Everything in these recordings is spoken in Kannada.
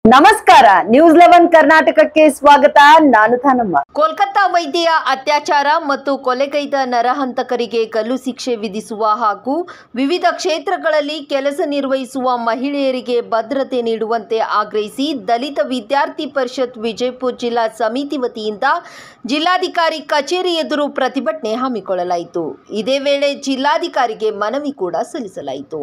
ನಮಸ್ಕಾರ ನ್ಯೂಸ್ ಲೆವೆನ್ ಕರ್ನಾಟಕಕ್ಕೆ ಸ್ವಾಗತ ನಾನು ಥಾನಮ್ಮ ಕೋಲ್ಕತ್ತಾ ವೈದ್ಯೆಯ ಅತ್ಯಾಚಾರ ಮತ್ತು ಕೊಲೆಗೈದ ನರಹಂತಕರಿಗೆ ಗಲ್ಲು ಶಿಕ್ಷೆ ವಿಧಿಸುವ ಹಾಗೂ ವಿವಿಧ ಕ್ಷೇತ್ರಗಳಲ್ಲಿ ಕೆಲಸ ನಿರ್ವಹಿಸುವ ಮಹಿಳೆಯರಿಗೆ ಭದ್ರತೆ ನೀಡುವಂತೆ ಆಗ್ರಹಿಸಿ ದಲಿತ ವಿದ್ಯಾರ್ಥಿ ಪರಿಷತ್ ವಿಜಯಪುರ ಜಿಲ್ಲಾ ಸಮಿತಿ ವತಿಯಿಂದ ಜಿಲ್ಲಾಧಿಕಾರಿ ಕಚೇರಿ ಎದುರು ಪ್ರತಿಭಟನೆ ಹಮ್ಮಿಕೊಳ್ಳಲಾಯಿತು ಇದೇ ವೇಳೆ ಜಿಲ್ಲಾಧಿಕಾರಿಗೆ ಮನವಿ ಕೂಡ ಸಲ್ಲಿಸಲಾಯಿತು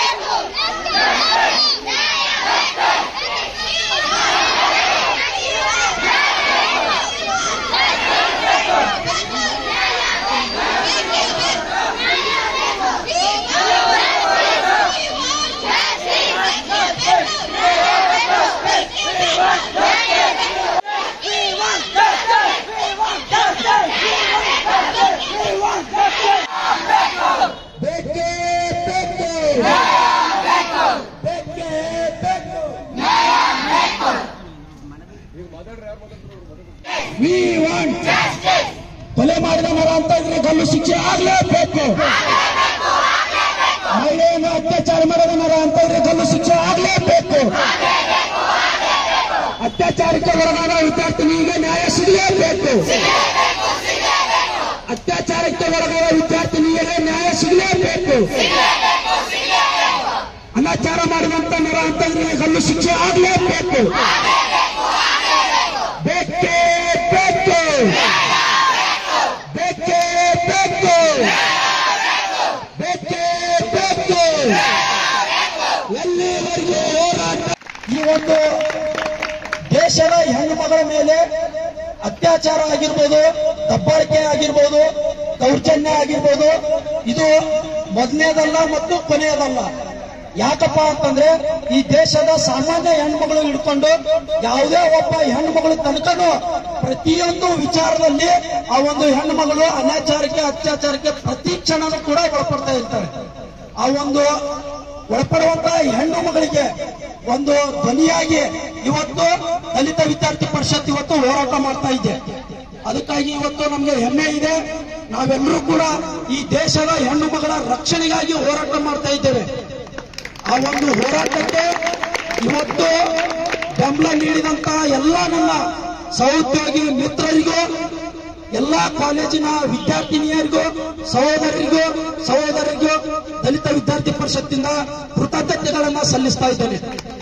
ಬೇಕೇ ಬೇಕು ಬೇಕೇ ಬೇಕು ವಿ ವಾಂಟ್ ಕೊಲೆ ಮಾಡಿದ ಮರ ಅಂತ ಇದ್ರೆ ಗಲ್ಲು ಶಿಕ್ಷೆ ಆಗ್ಲೇಬೇಕು ಮಹಿಳೆಯನ್ನು ಅತ್ಯಾಚಾರ ಮಾಡಿದ ಮರ ಅಂತ ಇದ್ರೆ ಗಲ್ಲು ಶಿಕ್ಷೆ ಆಗ್ಲೇಬೇಕು ಅತ್ಯಾಚಾರಕ್ಕೆ ಒಳಗಾದ ವಿದ್ಯಾರ್ಥಿನಿಗೆ ನ್ಯಾಯ ಸಿಗಲೇಬೇಕು ಅತ್ಯಾಚಾರಕ್ಕೆ ಒಳಗಾದ ವಿದ್ಯಾರ್ಥಿನಿಯರಿಗೆ ನ್ಯಾಯ ಸಿಗಲೇಬೇಕು ಅನಾಚಾರ ಮಾಡಿದಂತ ನರ ಅಂತಂದ್ರೆ ಗಲ್ಲು ಶಿಕ್ಷೆ ಆಗಲೇಬೇಕು ಬೇಕೇ ಬೇಕು ಬೇಕೇ ಬೇಕು ಬೇಕೇ ಬೇಕು ಎಲ್ಲಿವರೆಗೂ ಹೋರಾಟ ಈ ಒಂದು ದೇಶದ ಹೆಣ್ಣು ಮಗಳ ಮೇಲೆ ಅತ್ಯಾಚಾರ ಆಗಿರ್ಬೋದು ದಬ್ಬಾಳಿಕೆ ಆಗಿರ್ಬೋದು ದೌರ್ಜನ್ಯ ಆಗಿರ್ಬೋದು ಇದು ಮೊದಲನೇದಲ್ಲ ಮತ್ತು ಕೊನೆಯದಲ್ಲ ಯಾಕಪ್ಪ ಅಂತಂದ್ರೆ ಈ ದೇಶದ ಸಾಮಾನ್ಯ ಹೆಣ್ಮಗಳು ಹಿಡ್ಕೊಂಡು ಯಾವುದೇ ಒಬ್ಬ ಹೆಣ್ಮಗಳು ತನಕನು ಪ್ರತಿಯೊಂದು ವಿಚಾರದಲ್ಲಿ ಆ ಒಂದು ಹೆಣ್ಮಗಳು ಅನಾಚಾರಕ್ಕೆ ಅತ್ಯಾಚಾರಕ್ಕೆ ಪ್ರತಿ ಕ್ಷಣನೂ ಕೂಡ ಒಳಪಡ್ತಾ ಇರ್ತಾರೆ ಆ ಒಂದು ಒಳಪಡುವಂತ ಹೆಣ್ಣು ಮಗಳಿಗೆ ಒಂದು ಧ್ವನಿಯಾಗಿ ಇವತ್ತು ದಲಿತ ವಿದ್ಯಾರ್ಥಿ ಪರಿಷತ್ ಇವತ್ತು ಹೋರಾಟ ಮಾಡ್ತಾ ಇದೆ ಅದಕ್ಕಾಗಿ ಇವತ್ತು ನಮಗೆ ಹೆಮ್ಮೆ ಇದೆ ನಾವೆಲ್ಲರೂ ಕೂಡ ಈ ದೇಶದ ಹೆಣ್ಣು ಮಗಳ ರಕ್ಷಣೆಗಾಗಿ ಹೋರಾಟ ಮಾಡ್ತಾ ಇದ್ದೇವೆ ಆ ಒಂದು ಹೋರಾಟಕ್ಕೆ ಇವತ್ತು ಬೆಂಬಲ ನೀಡಿದಂತ ಎಲ್ಲ ನನ್ನ ಸಹೋದ್ಯೋಗಿ ಮಿತ್ರರಿಗೂ ಎಲ್ಲಾ ಕಾಲೇಜಿನ ವಿದ್ಯಾರ್ಥಿನಿಯರಿಗೂ ಸಹೋದರರಿಗೂ ಸಹೋದರಿಗೂ ದಲಿತ ವಿದ್ಯಾರ್ಥಿ ಪರಿಷತ್ತಿಂದ ಕೃತಜ್ಞತೆಗಳನ್ನ ಸಲ್ಲಿಸ್ತಾ ಇದ್ದೇನೆ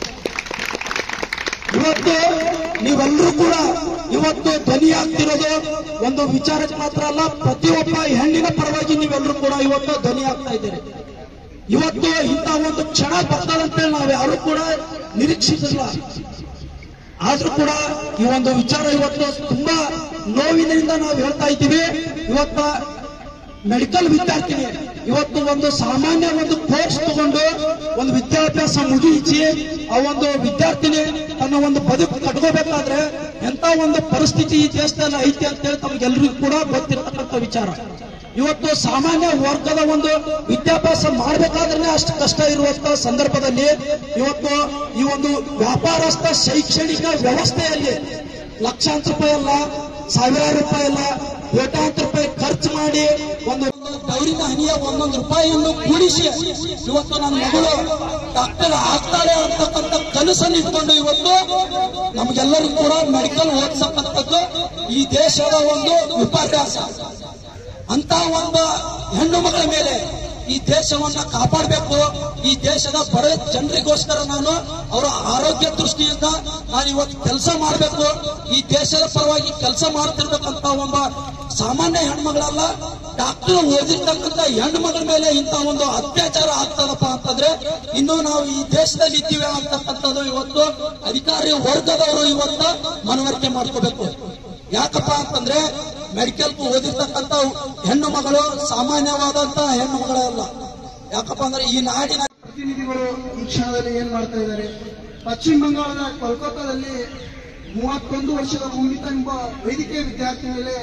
ಇವತ್ತು ನೀವೆಲ್ಲರೂ ಕೂಡ ಇವತ್ತು ಧ್ವನಿಯಾಗ್ತಿರೋದು ಒಂದು ವಿಚಾರಕ್ಕೆ ಮಾತ್ರ ಅಲ್ಲ ಪ್ರತಿಯೊಬ್ಬ ಹೆಣ್ಣಿನ ಪರವಾಗಿ ನೀವೆಲ್ಲರೂ ಕೂಡ ಇವತ್ತು ಧ್ವನಿ ಆಗ್ತಾ ಇದ್ದೀರಿ ಇವತ್ತು ಇಂಥ ಒಂದು ಕ್ಷಣ ಬರ್ತದಂತೆ ನಾವು ಯಾರು ಕೂಡ ನಿರೀಕ್ಷಿಸಿಲ್ಲ ಆದ್ರೂ ಕೂಡ ಈ ಒಂದು ವಿಚಾರ ಇವತ್ತು ತುಂಬಾ ನೋವಿನಿಂದ ನಾವು ಹೇಳ್ತಾ ಇದ್ದೀವಿ ಇವತ್ತ ಮೆಡಿಕಲ್ ವಿದ್ಯಾರ್ಥಿನಿ ಇವತ್ತು ಒಂದು ಸಾಮಾನ್ಯ ಒಂದು ಕೋರ್ಸ್ ತಗೊಂಡು ಒಂದು ವಿದ್ಯಾಭ್ಯಾಸ ಮುಗಿಸಿ ಆ ಒಂದು ವಿದ್ಯಾರ್ಥಿನಿ ತನ್ನ ಒಂದು ಬದುಕು ಕಟ್ಕೋಬೇಕಾದ್ರೆ ಎಂತ ಒಂದು ಪರಿಸ್ಥಿತಿ ಈ ದೇಶದಲ್ಲಿ ಐತಿ ಅಂತೇಳಿ ತಮ್ಗೆಲ್ರಿಗೂ ಕೂಡ ಗೊತ್ತಿರತಕ್ಕಂಥ ವಿಚಾರ ಇವತ್ತು ಸಾಮಾನ್ಯ ವರ್ಗದ ಒಂದು ವಿದ್ಯಾಭ್ಯಾಸ ಮಾಡಬೇಕಾದ್ರೆ ಅಷ್ಟು ಕಷ್ಟ ಇರುವಂತ ಸಂದರ್ಭದಲ್ಲಿ ಇವತ್ತು ಈ ಒಂದು ವ್ಯಾಪಾರಸ್ಥ ಶೈಕ್ಷಣಿಕ ವ್ಯವಸ್ಥೆಯಲ್ಲಿ ಲಕ್ಷಾಂತರ ರೂಪಾಯಿ ಅಲ್ಲ ಸಾವಿರಾರು ರೂಪಾಯಿ ಅಲ್ಲ ಕೋಟ್ಯಾಂತರ ರೂಪಾಯಿ ಖರ್ಚು ಮಾಡಿ ಒಂದು ಗೌರಿನ ಹನಿಯ ಒಂದೊಂದು ರೂಪಾಯಿಯನ್ನು ಕೂಡಿಸಿ ಇವತ್ತು ನನ್ನ ಮಗಳು ಡಾಕ್ಟರ್ ಆಗ್ತಾಳೆ ಅಂತಕ್ಕಂಥ ಕನಸನ್ನು ಇಟ್ಕೊಂಡು ಇವತ್ತು ನಮಗೆಲ್ಲರಿಗೂ ಕೂಡ ಮೆಡಿಕಲ್ ಓದಿಸತಕ್ಕಂಥದ್ದು ಈ ದೇಶದ ಒಂದು ವಿಪರ್ಯಾಸ ಅಂತ ಒಂದು ಹೆಣ್ಣು ಮಗಳ ಮೇಲೆ ಈ ದೇಶವನ್ನ ಕಾಪಾಡಬೇಕು ಈ ದೇಶದ ಬಡ ಜನರಿಗೋಸ್ಕರ ನಾನು ಅವರ ಆರೋಗ್ಯ ದೃಷ್ಟಿಯಿಂದ ನಾನು ಇವತ್ತು ಕೆಲಸ ಮಾಡಬೇಕು ಈ ದೇಶದ ಪರವಾಗಿ ಕೆಲಸ ಮಾಡ್ತಿರ್ಬೇಕಂತ ಒಬ್ಬ ಸಾಮಾನ್ಯ ಹೆಣ್ಮಗಳಲ್ಲ ಡಾಕ್ಟರ್ ಓದಿರ್ತಕ್ಕಂಥ ಹೆಣ್ಣು ಮಗಳ ಮೇಲೆ ಇಂಥ ಒಂದು ಅತ್ಯಾಚಾರ ಆಗ್ತದಪ್ಪ ಅಂತಂದ್ರೆ ಇನ್ನು ನಾವು ಈ ದೇಶದಲ್ಲಿ ಇದ್ದೀವಿ ಅಂತಕ್ಕಂಥದ್ದು ಇವತ್ತು ಅಧಿಕಾರಿ ವರ್ಗದವರು ಇವತ್ತು ಮನವರಿಕೆ ಮಾಡ್ಕೋಬೇಕು ಯಾಕಪ್ಪ ಅಂತಂದ್ರೆ ಮೆಡಿಕಲ್ ಓದಿರ್ತಕ್ಕಂಥ ಹೆಣ್ಣು ಮಗಳು ಸಾಮಾನ್ಯವಾದಂತ ಹೆಣ್ಣು ಮಗಳಲ್ಲ ಯಾಕಪ್ಪ ಅಂದ್ರೆ ಈ ನಾಡಿನ ಪ್ರತಿನಿಧಿಗಳು ಈ ಕ್ಷಣದಲ್ಲಿ ಏನ್ ಮಾಡ್ತಾ ಇದ್ದಾರೆ ಪಶ್ಚಿಮ ಬಂಗಾಳದ ಕೋಲ್ಕತ್ತಾದಲ್ಲಿ ಮೂವತ್ತೊಂದು ವರ್ಷದ ಮೌನಿತ ಎಂಬ ವೈದ್ಯಕೀಯ ವಿದ್ಯಾರ್ಥಿ ಮೇಲೆ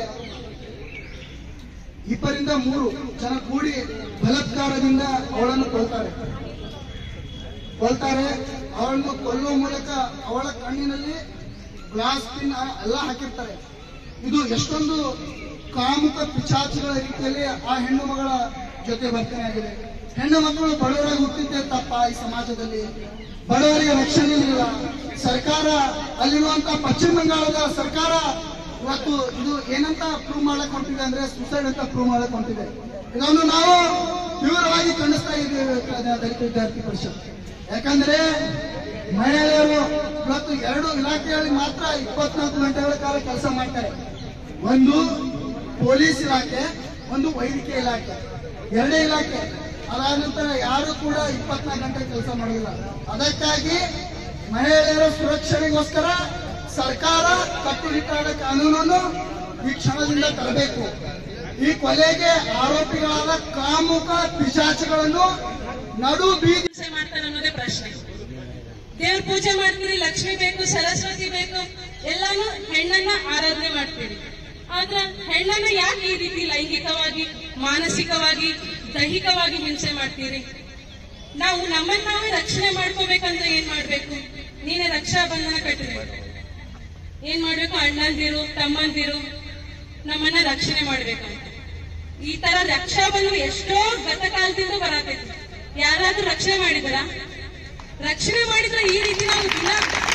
ಇಬ್ಬರಿಂದ ಮೂರು ಜನ ಕೂಡಿ ಬಲಾತ್ಕಾರದಿಂದ ಅವಳನ್ನು ಕೊಲ್ತಾರೆ ಕೊಲ್ತಾರೆ ಅವಳನ್ನು ಕೊಲ್ಲುವ ಮೂಲಕ ಅವಳ ಕಣ್ಣಿನಲ್ಲಿ ಗ್ಲಾಸ್ ಪಿನ್ ಎಲ್ಲ ಹಾಕಿರ್ತಾರೆ ಇದು ಎಷ್ಟೊಂದು ಕಾಮುಕ ಪಿಚಾಚಿಗಳ ರೀತಿಯಲ್ಲಿ ಆ ಹೆಣ್ಣು ಮಗಳ ಜೊತೆ ವರ್ತನೆ ಆಗಿದೆ ಹೆಣ್ಣು ಮಕ್ಕಳು ಬಡವರಾಗಿ ಹುಟ್ಟಿದ್ದೇ ತಪ್ಪ ಈ ಸಮಾಜದಲ್ಲಿ ಬಡವರಿಗೆ ರಕ್ಷಣೆ ಇಲ್ಲ ಸರ್ಕಾರ ಅಲ್ಲಿರುವಂತ ಪಶ್ಚಿಮ ಬಂಗಾಳದ ಸರ್ಕಾರ ಇವತ್ತು ಇದು ಏನಂತ ಪ್ರೂವ್ ಮಾಡಕ್ ಹೊಂಟಿದೆ ಅಂದ್ರೆ ಸುಸೈಡ್ ಅಂತ ಪ್ರೂವ್ ಮಾಡಕ್ ಹೊಂಟಿದೆ ಇದನ್ನು ನಾವು ತೀವ್ರವಾಗಿ ಖಂಡಿಸ್ತಾ ಇದ್ದೇವೆ ದಲಿತ ವಿದ್ಯಾರ್ಥಿ ಪರಿಷತ್ ಯಾಕಂದ್ರೆ ಮಹಿಳೆಯರು ಇವತ್ತು ಎರಡು ಇಲಾಖೆಯಲ್ಲಿ ಮಾತ್ರ ಇಪ್ಪತ್ನಾಲ್ಕು ಗಂಟೆಗಳ ಕಾಲ ಕೆಲಸ ಮಾಡ್ತಾರೆ ಒಂದು ಪೊಲೀಸ್ ಇಲಾಖೆ ಒಂದು ವೈದ್ಯಕೀಯ ಇಲಾಖೆ ಎರಡೇ ಇಲಾಖೆ ಅದಾದ ನಂತರ ಯಾರು ಕೂಡ ಇಪ್ಪತ್ನಾಲ್ಕು ಗಂಟೆ ಕೆಲಸ ಮಾಡೋದಿಲ್ಲ ಅದಕ್ಕಾಗಿ ಮಹಿಳೆಯರ ಸುರಕ್ಷಣೆಗೋಸ್ಕರ ಸರ್ಕಾರ ಕಟ್ಟುನಿಟ್ಟಾದ ಕಾನೂನನ್ನು ಈ ಕ್ಷಣದಿಂದ ತರಬೇಕು ಈ ಕೊಲೆಗೆ ಆರೋಪಿಗಳಾದ ಕಾಮುಕ ಪಿಶಾಚಿಗಳನ್ನು ನಡು ಬೀದಿ ಪೂಜೆ ಮಾಡ್ತಾರೆ ಅನ್ನೋದೇ ಪ್ರಶ್ನೆ ದೇವ್ರ ಪೂಜೆ ಮಾಡ್ತೀರಿ ಲಕ್ಷ್ಮಿ ಬೇಕು ಸರಸ್ವತಿ ಬೇಕು ಎಲ್ಲಾನು ಹೆಣ್ಣನ್ನ ಆರಾಧನೆ ಮಾಡ್ತೀರಿ ಆದ್ರ ಹೆಣ್ಣನ್ನ ಯಾಕೆ ಈ ರೀತಿ ಲೈಂಗಿಕವಾಗಿ ಮಾನಸಿಕವಾಗಿ ದೈಹಿಕವಾಗಿ ಹಿಂಸೆ ಮಾಡ್ತೀರಿ ನಾವು ನಮ್ಮನ್ನ ನಾವೇ ರಕ್ಷಣೆ ಮಾಡ್ಕೋಬೇಕಂದ್ರೆ ಏನ್ ಮಾಡ್ಬೇಕು ನೀನೇ ರಕ್ಷಾ ಬಂಧನ ಕಟ್ಟಬೇಕು ಏನ್ ಮಾಡ್ಬೇಕು ಅಣ್ಣಂದಿರು ತಮ್ಮಂದಿರು ನಮ್ಮನ್ನ ರಕ್ಷಣೆ ಮಾಡ್ಬೇಕಂತ ಈ ತರ ರಕ್ಷಾ ಬಂಧನ ಎಷ್ಟೋ ಗತಕಾಲದಿಂದ ಬರತೈತಿ ಯಾರಾದ್ರೂ ರಕ್ಷಣೆ ಮಾಡಿದ್ರ ರಕ್ಷಣೆ ಮಾಡಿದ್ರೆ ಈ ರೀತಿ ನಾವು ದಿನ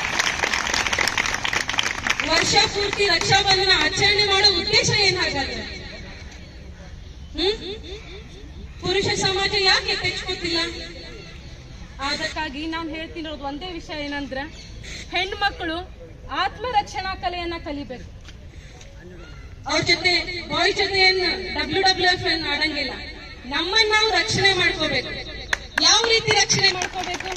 ವರ್ಷ ಪೂರ್ತಿ ರಕ್ಷಾ ಬಂಧನ ಆಚರಣೆ ಮಾಡೋ ಉದ್ದೇಶ ಏನ್ ಹಾಗಾದ್ರೆ ಹ್ಮ್ ಪುರುಷ ಸಮಾಜ ಯಾಕೆ ಎತ್ತೆಚ್ಕೋತಿಲ್ಲ ಅದಕ್ಕಾಗಿ ನಾನು ಹೇಳ್ತಿರೋದು ಒಂದೇ ವಿಷಯ ಏನಂದ್ರೆ ಹೆಣ್ಮಕ್ಳು ಆತ್ಮರಕ್ಷಣಾ ಕಲೆಯನ್ನ ಕಲಿಬೇಕು ಅವ್ರ ಜೊತೆ ಬಾಯ್ ಜೊತೆ ಏನ್ ಡಬ್ಲ್ಯೂ ಡಬ್ಲ್ಯೂ ಎಫ್ ಏನ್ ಆಡಂಗಿಲ್ಲ ನಮ್ಮನ್ನ ನಾವು ರಕ್ಷಣೆ ಮಾಡ್ಕೋಬೇಕು ಯಾವ ರೀತಿ ರಕ್ಷಣೆ ಮಾಡ್ಕೋಬೇಕು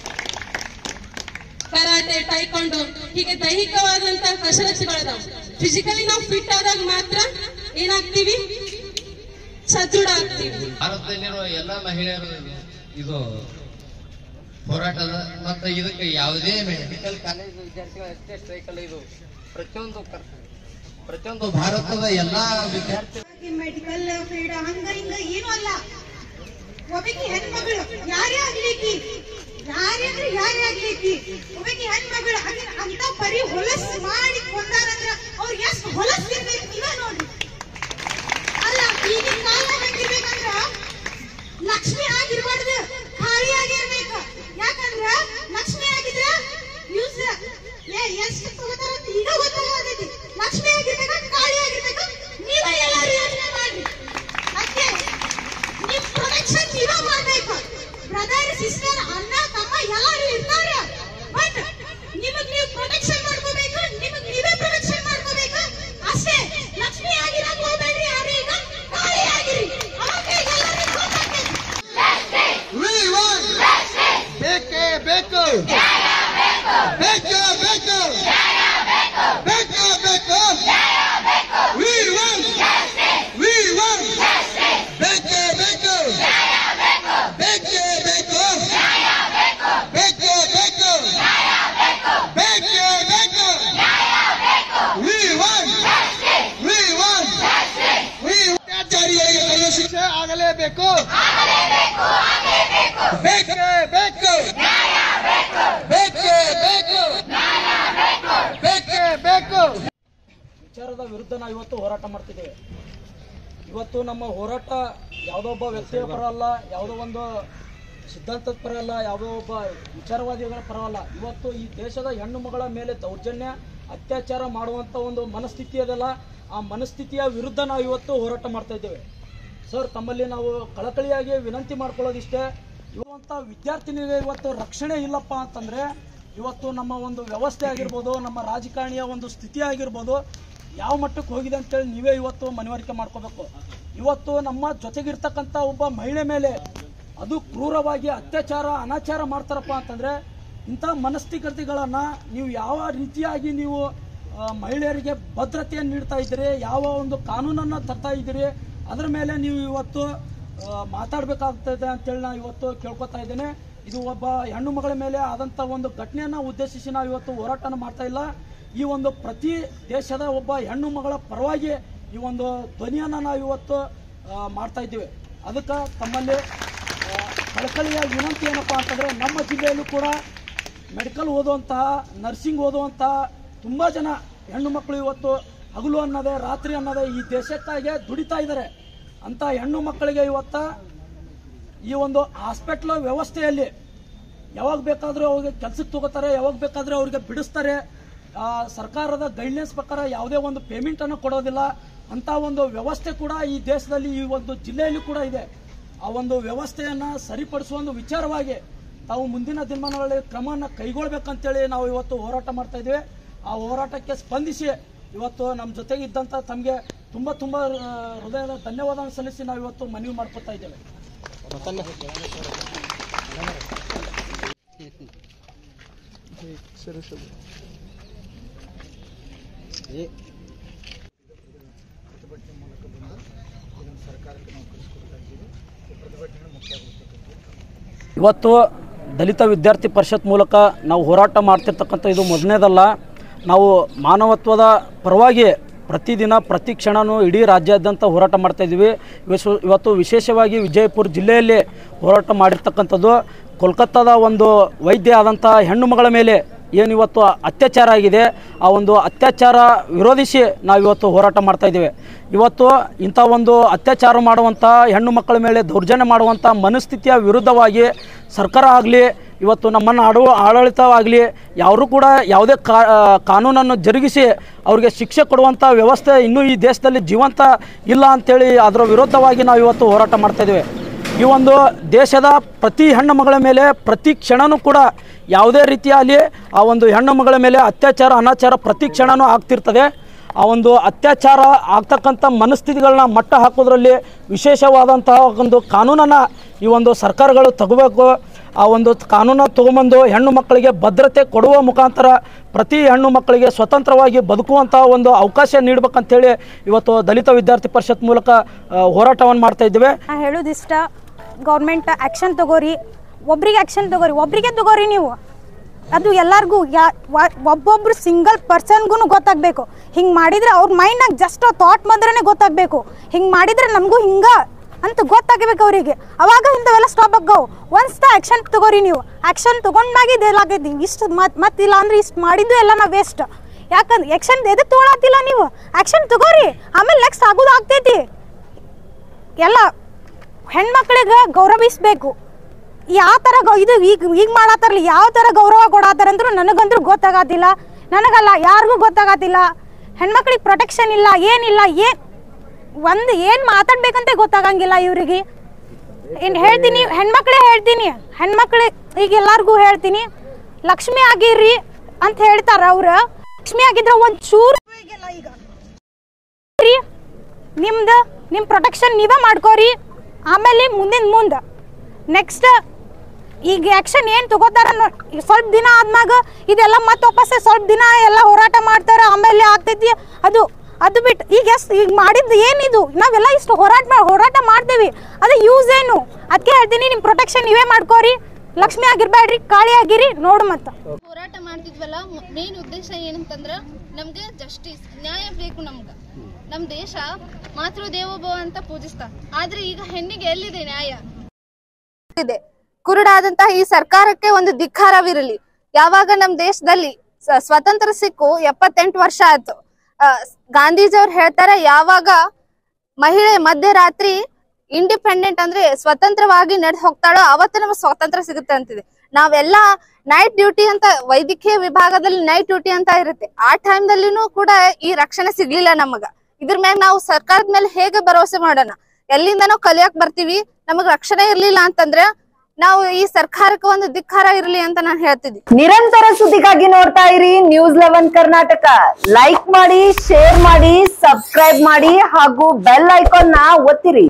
ಕರಾಟೆ ಟೈಕೊಂಡು ಹೀಗೆ ದೈಹಿಕವಾದಂತ ಕಸರತ್ತುಗಳದಾವ ಫಿಸಿಕಲಿ ನಾವು ಫಿಟ್ ಆದಾಗ ಮಾತ್ರ ಏನಾಗ್ತೀವಿ ಸದೃಢ ಆಗ್ತೀವಿ ಭಾರತದಲ್ಲಿರುವ ಎಲ್ಲ ಮಹಿಳೆಯರು ಇದು ಹೋರಾಟದ ಮತ್ತು ಇದಕ್ಕೆ ಯಾವುದೇ ಮೆಡಿಕಲ್ ಕಾಲೇಜ್ ವಿದ್ಯಾರ್ಥಿಗಳು ಅಷ್ಟೇ ಸ್ಟ್ರೈಕ್ ಅಲ್ಲ ಇದು ಪ್ರತಿಯೊಂದು ಕರ್- ಪ್ರತಿಯೊಂದು ಭಾರತದ ಎಲ್ಲಾ ವಿದ್ಯಾರ್ಥಿ ಮೆಡಿಕಲ್ ಫೀಲ್ಡ್ ಹಂಗ ಹಿಂಗ ಏನೂ ಅಲ್ಲ ಒಬ್ಬಕಿ ಹೆಣ್ಮಗಳು ಯಾರೇ ಆಗ್ಲಿಕ್ಕಿ ಯಾರೇ ಅಂದ್ರೆ ಯಾರೇ ಆಗ್ಲಿಕ್ಕಿ ಒಬ್ಬಕಿ ಹೆಣ್ಮಗಳು ಹಂಗ ಅಂತ ಬರೀ ಹೊಲಸ್ ಮಾಡಿ ಕೊಂದಾರಂದ್ರ ಅವ್ರ ಎಷ್ಟು ಹೊಲಸ್ ಇರ್ಬೇಕು ನೀವೇ ನೋಡ್ರಿ ಅಲ್ಲ ಈಗಿನ ಕಾಲದಾಗ ಹೆಂಗಿರ್ಬೇಕಂದ್ರ ಲಕ್ಷ್ಮಿ ಆಗಿರ್ಬಾರ್ದು ಖಾಲಿ ಆಗಿರ್ಬೇಕು ಯಾಕಂದ್ರ ಲಕ್ಷ್ಮಿ ಆಗಿದ್ರ ಯೂಸ್ ಏ ಎಷ್ಟು ತಗೋತಾರ ಅಂತ ಈಗ ಗೊತ್ತಾಗತೈತಿ ಲಕ್ಷ್ಮಿ ಆಗಿರ್ಬೇಕ ಖಾಲಿ ಆಗಿರ್ಬೇಕ ನೀವೇ ಎಲ್ಲಾರು ಯೋಚನೆ ಮಾಡ್ರಿ ಅದಕ್ಕೆ ನಿಮ್ ಪ್ರೊಟೆಕ್ಷನ್ ನೀವೇ ಮಾಡ್ಬೇಕು ಬ್ರದರ್ ಸಿಸ್ಟರ್ ಅಣ್ಣ ತಮ್ಮ ಎಲ್ಲಾರು ಇರ್ತಾರ ಬಟ್ ನಿಮಗ್ ನೀವು ಪ್ರೊಟೆಕ್ಷನ್ ಮಾಡ್ಕೋಬೇಕು ನಿಮಗ್ ನೀವೇ ಪ್ರೊಟೆಕ್ಷನ್ ಮಾಡ್ಕೋಬೇಕು ಅಷ್ಟೇ ಲಕ್ಷ್ಮಿ ಆಗಿರಾಗ ಹೋಗ್ಬೇಡ್ರಿ ಯಾರು ಈಗ ಖಾಲಿ ಆಗಿರಿ ಅವಾಗ ಎಲ್ಲರಿಗೂ ಗೊತ್ತಾಗ್ತೈತಿ We want ಬೇಕೇ ಬೇಕು ಬೇಕೇ ಬೇಕು ಬೇಕೇ ಬೇಕು We want We want ಬೇಕೇ ಬೇಕು ಬೇಕೇ ಬೇಕು ಬೇಕೇ ಬೇಕು ಬೇಕೇ ಬೇಕು We want We want We ಅತ್ಯಾಚಾರಿಗಳಿಗೆ ಕೈಯ ಶಿಕ್ಷೆ ಆಗಲೇಬೇಕು ಬೇಕೇ ಬೇಕು ಬೇಕೇ ಬೇಕು ಬೇಕೇ ಬೇಕು ವಿಚಾರದ ವಿರುದ್ಧ ನಾವು ಇವತ್ತು ಹೋರಾಟ ಮಾಡ್ತಿದ್ದೇವೆ ಇವತ್ತು ನಮ್ಮ ಹೋರಾಟ ಯಾವುದೋ ಒಬ್ಬ ವ್ಯಕ್ತಿಯ ಪರ ಅಲ್ಲ ಯಾವುದೋ ಒಂದು ಸಿದ್ಧಾಂತದ ಪರ ಅಲ್ಲ ಯಾವುದೋ ಒಬ್ಬ ವಿಚಾರವಾದಿಗಳ ಪರ ಅಲ್ಲ ಇವತ್ತು ಈ ದೇಶದ ಹೆಣ್ಣು ಮಗಳ ಮೇಲೆ ದೌರ್ಜನ್ಯ ಅತ್ಯಾಚಾರ ಮಾಡುವಂಥ ಒಂದು ಮನಸ್ಥಿತಿ ಅದಲ್ಲ ಆ ಮನಸ್ಥಿತಿಯ ವಿರುದ್ಧ ನಾವು ಇವತ್ತು ಹೋರಾಟ ಮಾಡ್ತಾ ಇದ್ದೇವೆ ಸರ್ ತಮ್ಮಲ್ಲಿ ನಾವು ಕಳಕಳಿಯಾಗಿ ವಿನಂತಿ ಮಾಡ್ಕೊಳ್ಳೋದಿಷ್ಟೇ ಇರುವಂಥ ವಿದ್ಯಾರ್ಥಿನಿಗೆ ಇವತ್ತು ರಕ್ಷಣೆ ಇಲ್ಲಪ್ಪ ಅಂತಂದ್ರೆ ಇವತ್ತು ನಮ್ಮ ಒಂದು ವ್ಯವಸ್ಥೆ ಆಗಿರ್ಬೋದು ನಮ್ಮ ರಾಜಕಾರಣಿಯ ಒಂದು ಸ್ಥಿತಿ ಆಗಿರ್ಬೋದು ಯಾವ ಮಟ್ಟಕ್ಕೆ ಹೋಗಿದೆ ಅಂತೇಳಿ ನೀವೇ ಇವತ್ತು ಮನವರಿಕೆ ಮಾಡ್ಕೋಬೇಕು ಇವತ್ತು ನಮ್ಮ ಜೊತೆಗಿರ್ತಕ್ಕಂಥ ಒಬ್ಬ ಮಹಿಳೆ ಮೇಲೆ ಅದು ಕ್ರೂರವಾಗಿ ಅತ್ಯಾಚಾರ ಅನಾಚಾರ ಮಾಡ್ತಾರಪ್ಪ ಅಂತಂದ್ರೆ ಇಂಥ ಮನಸ್ಥಿತಿಗಳನ್ನ ನೀವು ಯಾವ ರೀತಿಯಾಗಿ ನೀವು ಆ, ಮಹಿಳೆಯರಿಗೆ ಭದ್ರತೆಯನ್ನು ನೀಡ್ತಾ ಇದ್ದೀರಿ ಯಾವ ಒಂದು ಕಾನೂನನ್ನು ತರ್ತಾ ಇದ್ದೀರಿ ಅದರ ಮೇಲೆ ನೀವು ಇವತ್ತು ಆ, ಮಾತಾಡ್ಬೇಕಾಗ್ತದೆ ಅಂತೇಳಿ ನಾನು ಇವತ್ತು ಕೇಳ್ಕೊತಾ ಇದ್ದೇನೆ ಇದು ಒಬ್ಬ ಹೆಣ್ಣು ಮಗಳ ಮೇಲೆ ಆದಂಥ ಒಂದು ಘಟನೆಯನ್ನು ಉದ್ದೇಶಿಸಿ ನಾವು ಇವತ್ತು ಹೋರಾಟನ ಮಾಡ್ತಾ ಇಲ್ಲ ಈ ಒಂದು ಪ್ರತಿ ದೇಶದ ಒಬ್ಬ ಹೆಣ್ಣು ಮಗಳ ಪರವಾಗಿ ಈ ಒಂದು ಧ್ವನಿಯನ್ನು ನಾವು ಇವತ್ತು ಆ, ಮಾಡ್ತಾ ಇದ್ದೀವಿ ಅದಕ್ಕೆ ತಮ್ಮಲ್ಲಿ ಆ, ಕಳಕಳಿಯ ವಿನಂತಿ ಏನಪ್ಪ ಅಂತಂದರೆ ನಮ್ಮ ಜಿಲ್ಲೆಯಲ್ಲೂ ಕೂಡ ಮೆಡಿಕಲ್ ಓದುವಂತಹ ನರ್ಸಿಂಗ್ ಓದುವಂತಹ ತುಂಬ ಜನ ಹೆಣ್ಣು ಮಕ್ಕಳು ಇವತ್ತು ಹಗಲು ಅನ್ನೋದೇ ರಾತ್ರಿ ಅನ್ನೋದೇ ಈ ದೇಶಕ್ಕಾಗಿ ದುಡಿತಾ ಇದ್ದಾರೆ ಅಂತ ಹೆಣ್ಣು ಮಕ್ಕಳಿಗೆ ಇವತ್ತ ಈ ಒಂದು ಹಾಸ್ಪಿಟ್ಲ್ ವ್ಯವಸ್ಥೆಯಲ್ಲಿ ಯಾವಾಗ ಬೇಕಾದರೂ ಅವ್ರಿಗೆ ಕೆಲ್ಸಕ್ಕೆ ತಗೋತಾರೆ ಯಾವಾಗ ಬೇಕಾದರೆ ಅವ್ರಿಗೆ ಬಿಡಿಸ್ತಾರೆ ಆ, ಸರ್ಕಾರದ ಗೈಡ್ಲೈನ್ಸ್ ಪ್ರಕಾರ ಯಾವುದೇ ಒಂದು ಪೇಮೆಂಟನ್ನು ಕೊಡೋದಿಲ್ಲ ಅಂತ ಒಂದು ವ್ಯವಸ್ಥೆ ಕೂಡ ಈ ದೇಶದಲ್ಲಿ ಈ ಒಂದು ಜಿಲ್ಲೆಯಲ್ಲಿ ಕೂಡ ಇದೆ ಆ ಒಂದು ವ್ಯವಸ್ಥೆಯನ್ನು ಸರಿಪಡಿಸುವ ಒಂದು ವಿಚಾರವಾಗಿ ತಾವು ಮುಂದಿನ ದಿನಮಾನಗಳಲ್ಲಿ ಕ್ರಮವನ್ನು ಕೈಗೊಳ್ಬೇಕಂತೇಳಿ ನಾವು ಇವತ್ತು ಹೋರಾಟ ಮಾಡ್ತಾ ಇದ್ದೇವೆ ಆ ಹೋರಾಟಕ್ಕೆ ಸ್ಪಂದಿಸಿ ಇವತ್ತು ನಮ್ಮ ಜೊತೆಗೆ ಇದ್ದಂಥ ತಮಗೆ ತುಂಬ ತುಂಬ ಆ, ಹೃದಯದ ಧನ್ಯವಾದ ಸಲ್ಲಿಸಿ ನಾವು ಇವತ್ತು ಮನವಿ ಮಾಡ್ಕೊತಾ ಇದ್ದೇವೆ ಇವತ್ತು ದಲಿತ ವಿದ್ಯಾರ್ಥಿ ಪರಿಷತ್ ಮೂಲಕ ನಾವು ಹೋರಾಟ ಮಾಡ್ತಿರ್ತಕ್ಕಂಥ ಇದು ಮೊದಲನೇದಲ್ಲ ನಾವು ಮಾನವತ್ವದ ಪರವಾಗಿ ಪ್ರತಿದಿನ ಪ್ರತಿ ಕ್ಷಣನೂ ಇಡೀ ರಾಜ್ಯಾದ್ಯಂತ ಹೋರಾಟ ಮಾಡ್ತಾ ಇದ್ದೀವಿ ವಿಶ್ವ ಇವತ್ತು ವಿಶೇಷವಾಗಿ ವಿಜಯಪುರ ಜಿಲ್ಲೆಯಲ್ಲಿ ಹೋರಾಟ ಮಾಡಿರ್ತಕ್ಕಂಥದ್ದು ಕೋಲ್ಕತ್ತಾದ ಒಂದು ವೈದ್ಯ ಆದಂಥ ಹೆಣ್ಣು ಮಗಳ ಮೇಲೆ ಏನಿವತ್ತು ಅತ್ಯಾಚಾರ ಆಗಿದೆ ಆ ಒಂದು ಅತ್ಯಾಚಾರ ವಿರೋಧಿಸಿ ನಾವಿವತ್ತು ಹೋರಾಟ ಮಾಡ್ತಾ ಇದ್ದೇವೆ ಇವತ್ತು ಇಂಥ ಒಂದು ಅತ್ಯಾಚಾರ ಮಾಡುವಂಥ ಹೆಣ್ಣು ಮಕ್ಕಳ ಮೇಲೆ ದೌರ್ಜನ್ಯ ಮಾಡುವಂಥ ಮನಸ್ಥಿತಿಯ ವಿರುದ್ಧವಾಗಿ ಸರ್ಕಾರ ಆಗಲಿ ಇವತ್ತು ನಮ್ಮನ್ನು ಆಡು ಆಡಳಿತವಾಗಲಿ ಯಾರು ಕೂಡ ಯಾವುದೇ ಕಾ ಆ, ಕಾನೂನನ್ನು ಜರುಗಿಸಿ ಅವ್ರಿಗೆ ಶಿಕ್ಷೆ ಕೊಡುವಂಥ ವ್ಯವಸ್ಥೆ ಇನ್ನೂ ಈ ದೇಶದಲ್ಲಿ ಜೀವಂತ ಇಲ್ಲ ಅಂಥೇಳಿ ಅದರ ವಿರುದ್ಧವಾಗಿ ನಾವು ಇವತ್ತು ಹೋರಾಟ ಮಾಡ್ತಾ ಇದ್ದೇವೆ ಈ ಒಂದು ದೇಶದ ಪ್ರತಿ ಹೆಣ್ಣು ಮಗಳ ಮೇಲೆ ಪ್ರತಿ ಕ್ಷಣನೂ ಕೂಡ ಯಾವುದೇ ರೀತಿಯಲ್ಲಿ ಆ ಒಂದು ಹೆಣ್ಣು ಮಗಳ ಮೇಲೆ ಅತ್ಯಾಚಾರ ಅನಾಚಾರ ಪ್ರತಿ ಕ್ಷಣನೂ ಆಗ್ತಿರ್ತದೆ ಆ ಒಂದು ಅತ್ಯಾಚಾರ ಆಗ್ತಕ್ಕಂಥ ಮನಸ್ಥಿತಿಗಳನ್ನ ಮಟ್ಟ ಹಾಕೋದ್ರಲ್ಲಿ ವಿಶೇಷವಾದಂತಹ ಒಂದು ಕಾನೂನನ್ನು ಈ ಒಂದು ಸರ್ಕಾರಗಳು ತಗೋಬೇಕು ಆ ಒಂದು ಕಾನೂನ ತೊಗೊಂಬಂದು ಹೆಣ್ಣು ಮಕ್ಕಳಿಗೆ ಭದ್ರತೆ ಕೊಡುವ ಮುಖಾಂತರ ಪ್ರತಿ ಹೆಣ್ಣು ಮಕ್ಕಳಿಗೆ ಸ್ವತಂತ್ರವಾಗಿ ಬದುಕುವಂಥ ಒಂದು ಅವಕಾಶ ನೀಡಬೇಕಂತೇಳಿ ಇವತ್ತು ದಲಿತ ವಿದ್ಯಾರ್ಥಿ ಪರಿಷತ್ ಮೂಲಕ ಹೋರಾಟವನ್ನು ಮಾಡ್ತಾ ಇದ್ದೇವೆ ನಾ ಹೇಳೋದಿಷ್ಟ ಗೌರ್ಮೆಂಟ್ ಆ್ಯಕ್ಷನ್ ತಗೋರಿ ಒಬ್ರಿಗೆ ಆ್ಯಕ್ಷನ್ ತಗೋರಿ ಒಬ್ರಿಗೆ ತಗೋರಿ ನೀವು ಅದು ಎಲ್ಲರಿಗೂ ಯಾ ವ- ಒಬ್ಬೊಬ್ರು ಸಿಂಗಲ್ ಪರ್ಸನ್ಗೂ ಗೊತ್ತಾಗಬೇಕು ಹಿಂಗೆ ಮಾಡಿದ್ರೆ ಅವ್ರ ಮೈಂಡ್ನಾಗ ಜಸ್ಟ್ ಥಾಟ್ ಬಂದ್ರೆ ಗೊತ್ತಾಗಬೇಕು ಹಿಂಗೆ ಮಾಡಿದ್ರೆ ನಮಗೂ ಹಿಂಗೆ ಅಂತ ಗೊತ್ತಾಗಬೇಕು ಅವರಿಗೆ ಅವಾಗ ಇಂಥವೆಲ್ಲ ಸ್ಟಾಪ್ ಆಗವು ಒನ್ಸ್ ದ ಆ್ಯಕ್ಷನ್ ತಗೋರಿ ನೀವು ಆ್ಯಕ್ಷನ್ ತೊಗೊಂಡಾಗ ಇದೆಲ್ಲಾಗೈತಿ ಇಷ್ಟು ಮತ್ತೆ ಮತ್ತಿಲ್ಲ ಅಂದ್ರೆ ಇಷ್ಟು ಮಾಡಿದ್ದು ಎಲ್ಲ ನಾವು ವೇಸ್ಟ್ ಯಾಕಂದ್ರೆ ಆ್ಯಕ್ಷನ್ ಎದಕ್ಕೆ ತೊಗೊಳತ್ತಿಲ್ಲ ನೀವು ಆ್ಯಕ್ಷನ್ ತಗೋರಿ ಆಮೇಲೆ ನೆಕ್ಸ್ಟ್ ಆಗೋದು ಆಗ್ತೈತಿ ಎಲ್ಲ ಹೆಣ್ಮಕ್ಳಿಗೆ ಗೌರವಿಸ್ಬೇಕು ಯಾವ ಥರ ಗೌ ಇದು ಈಗ ಈಗ ಮಾಡತ್ತಾರಲ್ಲ ಯಾವ ಥರ ಗೌರವ ಕೊಡತ್ತಾರಂದ್ರೂ ನನಗಂದ್ರೂ ಗೊತ್ತಾಗತ್ತಿಲ್ಲ ನನಗಲ್ಲ ಯಾರಿಗೂ ಗೊತ್ತಾಗತ್ತಿಲ್ಲ ಹೆಣ್ಮಕ್ಳಿಗೆ ಪ್ರೊಟೆಕ್ಷನ್ ಇಲ್ಲ ಏನಿಲ್ಲ ಏನ್ ಒಂದು ಏನು ಮಾತಾಡ್ಬೇಕಂತ ಗೊತ್ತಾಗಂಗಿಲ್ಲ ಇವ್ರಿಗೆ ಏನು ಹೇಳ್ತೀನಿ ಹೆಣ್ಮಕ್ಳೇ ಹೇಳ್ತೀನಿ ಹೆಣ್ಮಕ್ಳು ಈಗ ಎಲ್ಲಾರ್ಗೂ ಹೇಳ್ತೀನಿ ಲಕ್ಷ್ಮಿ ಆಗಿರ್ರಿ ಅಂತ ಹೇಳ್ತಾರ ಅವ್ರು ಲಕ್ಷ್ಮಿ ಆಗಿದ್ರೆ ಒಂದು ಚೂರು ಈಗ ರೀ ನಿಮ್ದು ನಿಮ್ಮ ಪ್ರೊಟೆಕ್ಷನ್ ನೀವೇ ಮಾಡ್ಕೋರಿ ಆಮೇಲೆ ಮುಂದಿನ ಮುಂದೆ ನೆಕ್ಸ್ಟ್ ಈಗ ಆ್ಯಕ್ಷನ್ ಏನು ತಗೋತಾರ ನೋ- ಈಗ ಸ್ವಲ್ಪ ದಿನ ಆದ್ಮ್ಯಾಗ ಇದೆಲ್ಲ ಮತ್ತೆ ವಾಪಸ್ ಸ್ವಲ್ಪ ದಿನ ಎಲ್ಲ ಹೋರಾಟ ಮಾಡ್ತಾರೆ ಆಮೇಲೆ ಆಗ್ತೈತಿ ಅದು ಅದು ಬಿಟ್ಟು ಈಗ ಎಷ್ಟು ಈಗ ಮಾಡಿದ್ದು ಏನಿದು ನಾವೆಲ್ಲ ಇಷ್ಟು ಹೋರಾಟ ಮಾ- ಹೋರಾಟ ಮಾಡ್ತೀವಿ ಅದು ಯೂಸ್ ಏನು ಅದಕ್ಕೆ ಹೇಳ್ತೀನಿ ನಿಮ್ಮ ಪ್ರೊಟೆಕ್ಷನ್ ನೀವೇ ಮಾಡ್ಕೋರಿ ಲಕ್ಷ್ಮಿ ಆಗಿರ್ಬೇಡ್ರಿ ಕಾಳಿ ಆಗಿರಿ ನೋಡು ಮತ್ತೆ ಹೋರಾಟ ಮಾಡ್ತಿದ್ವಲ್ಲ ಮೇನ್ ಉದ್ದೇಶ ಏನಂತಂದ್ರ ನಮ್ಗೆ ಜಸ್ಟಿಸ್ ನ್ಯಾಯ ಬೇಕು ನಮ್ಗ ನಮ್ ದೇಶ ಮಾತೃ ದೇವೋಭವ ಅಂತ ಪೂಜಿಸ್ತಾ ಆದ್ರೆ ಈಗ ಹೆಣ್ಣಿಗೆ ಎಲ್ಲಿದೆ ನ್ಯಾಯ ಇದೆ ಕುರುಡಾದಂತಹ ಈ ಸರ್ಕಾರಕ್ಕೆ ಒಂದು ಧಿಕ್ಕಾರವಿರಲಿ ಯಾವಾಗ ನಮ್ ದೇಶದಲ್ಲಿ ಸ- ಸ್ವತಂತ್ರ ಸಿಕ್ಕು ಎಪ್ಪತ್ತೆಂಟು ವರ್ಷ ಆಯ್ತು ಆ, ಗಾಂಧೀಜಿಯವ್ರು ಹೇಳ್ತಾರೆ ಯಾವಾಗ ಮಹಿಳೆ ಮಧ್ಯರಾತ್ರಿ ಇಂಡಿಪೆಂಡೆಂಟ್ ಅಂದ್ರೆ ಸ್ವತಂತ್ರವಾಗಿ ನಡೆದು ಹೋಗ್ತಾಳೋ ಅವತ್ತು ನಮಗೆ ಸ್ವಾತಂತ್ರ್ಯ ಸಿಗುತ್ತೆ ಅಂತಿದೆ ನಾವೆಲ್ಲ ನೈಟ್ ಡ್ಯೂಟಿ ಅಂತ ವೈದ್ಯಕೀಯ ವಿಭಾಗದಲ್ಲಿ ನೈಟ್ ಡ್ಯೂಟಿ ಅಂತ ಇರುತ್ತೆ ಆ ಟೈಮ್ದಲ್ಲಿನೂ ಕೂಡ ಈ ರಕ್ಷಣೆ ಸಿಗ್ಲಿಲ್ಲ ನಮಗ ಇದ್ರ ಮ್ಯಾಗ ನಾವು ಸರ್ಕಾರದ ಮೇಲೆ ಹೇಗೆ ಭರವಸೆ ಮಾಡೋಣ ಎಲ್ಲಿಂದ ನಾವು ಕಲಿಯಕ್ ಬರ್ತೀವಿ ನಮಗ್ ರಕ್ಷಣೆ ಇರ್ಲಿಲ್ಲ ಅಂತಂದ್ರೆ ನಾವು ಈ ಸರ್ಕಾರಕ್ಕೆ ಒಂದು ಧಿಕ್ಕಾರ ಇರ್ಲಿ ಅಂತ ನಾನು ಹೇಳ್ತಿದ್ವಿ ನಿರಂತರ ಸುದ್ದಿಗಾಗಿ ನೋಡ್ತಾ ಇರಿ ನ್ಯೂಸ್ ಲೆವೆನ್ ಕರ್ನಾಟಕ ಲೈಕ್ ಮಾಡಿ ಶೇರ್ ಮಾಡಿ ಸಬ್ಸ್ಕ್ರೈಬ್ ಮಾಡಿ ಹಾಗೂ ಬೆಲ್ ಐಕಾನ್ ನ ಒತ್ತಿರಿ